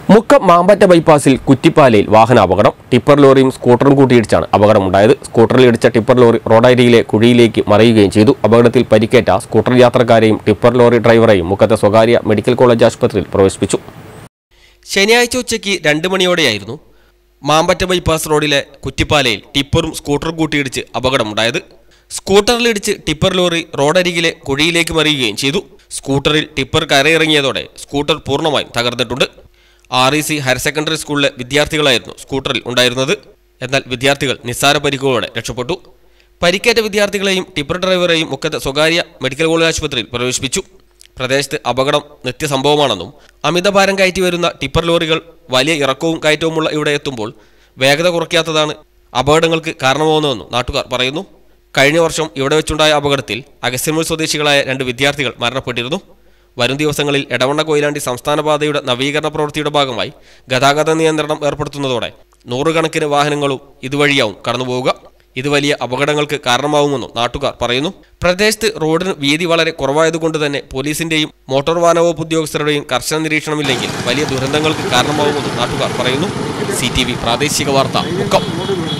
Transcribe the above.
മുക്കം മാമ്പറ്റ ബൈപ്പാസിൽ കുറ്റിപ്പാലയിൽ വാഹനാപകടം ടിപ്പർ ലോറിയും സ്കൂട്ടറും കൂട്ടിയിടിച്ചാണ് അപകടമുണ്ടായത് സ്കൂട്ടറിൽ ഇടിച്ച ടിപ്പർ ലോറി റോഡരിയിലെ കുഴിയിലേക്ക് മറിയുകയും ചെയ്തു അപകടത്തിൽ പരിക്കേറ്റ സ്കൂട്ടർ യാത്രക്കാരെയും ടിപ്പർ ലോറി ഡ്രൈവറെയും മുക്കത്തെ സ്വകാര്യ മെഡിക്കൽ കോളേജ് ആശുപത്രിയിൽ പ്രവേശിപ്പിച്ചു ശനിയാഴ്ച ഉച്ചയ്ക്ക് രണ്ട് മണിയോടെയായിരുന്നു മാമ്പറ്റ ബൈപ്പാസ് റോഡിലെ കുറ്റിപ്പാലയിൽ ടിപ്പറും സ്കൂട്ടറും കൂട്ടിയിടിച്ച് അപകടമുണ്ടായത് സ്കൂട്ടറിലിടിച്ച് ടിപ്പർ ലോറി റോഡരികിലെ കുഴിയിലേക്ക് മറിയുകയും ചെയ്തു സ്കൂട്ടറിൽ ടിപ്പർ കരയിറങ്ങിയതോടെ സ്കൂട്ടർ പൂർണ്ണമായും തകർന്നിട്ടുണ്ട് R E C higher secondary സ്കൂളിലെ വിദ്യാർത്ഥികളായിരുന്നു സ്കൂട്ടറിൽ ഉണ്ടായിരുന്നത് എന്നാൽ വിദ്യാർത്ഥികൾ നിസ്സാര പരിക്കുകളോടെ രക്ഷപ്പെട്ടു പരിക്കേറ്റ വിദ്യാർത്ഥികളെയും ടിപ്പർ ഡ്രൈവറെയും മുക്കത്തെ സ്വകാര്യ മെഡിക്കൽ കോളേജ് ആശുപത്രിയിൽ പ്രവേശിപ്പിച്ചു പ്രദേശത്ത് അപകടം നിത്യസംഭവമാണെന്നും അമിതഭാരം കയറ്റി വരുന്ന ടിപ്പർ ലോറികൾ വലിയ ഇറക്കവും കയറ്റവുമുള്ള ഇവിടെ എത്തുമ്പോൾ വേഗത കുറയ്ക്കാത്തതാണ് അപകടങ്ങൾക്ക് കാരണമാവുന്നതെന്നും നാട്ടുകാർ പറയുന്നു കഴിഞ്ഞ വർഷം ഇവിടെ വെച്ചുണ്ടായ അപകടത്തിൽ അഗസ്ത്യമുൾ സ്വദേശികളായ രണ്ട് വിദ്യാർത്ഥികൾ മരണപ്പെട്ടിരുന്നു വരും ദിവസങ്ങളിൽ എടവണ്ണ കൊയിലാണ്ടി സംസ്ഥാന പാതയുടെ നവീകരണ പ്രവൃത്തിയുടെ ഭാഗമായി ഗതാഗത നിയന്ത്രണം ഏർപ്പെടുത്തുന്നതോടെ നൂറുകണക്കിന് വാഹനങ്ങളും ഇതുവഴിയാവും കടന്നുപോവുക ഇത് വലിയ അപകടങ്ങൾക്ക് കാരണമാവുമെന്നും നാട്ടുകാർ പറയുന്നു പ്രദേശത്ത് റോഡിന് വീതി വളരെ കുറവായതുകൊണ്ട് തന്നെ പോലീസിന്റെയും മോട്ടോർ വാഹന വകുപ്പ് ഉദ്യോഗസ്ഥരുടെയും കർശന നിരീക്ഷണമില്ലെങ്കിൽ വലിയ ദുരന്തങ്ങൾക്ക് കാരണമാവുമെന്നും നാട്ടുകാർ പറയുന്നു സി പ്രാദേശിക വാർത്ത മുക്കം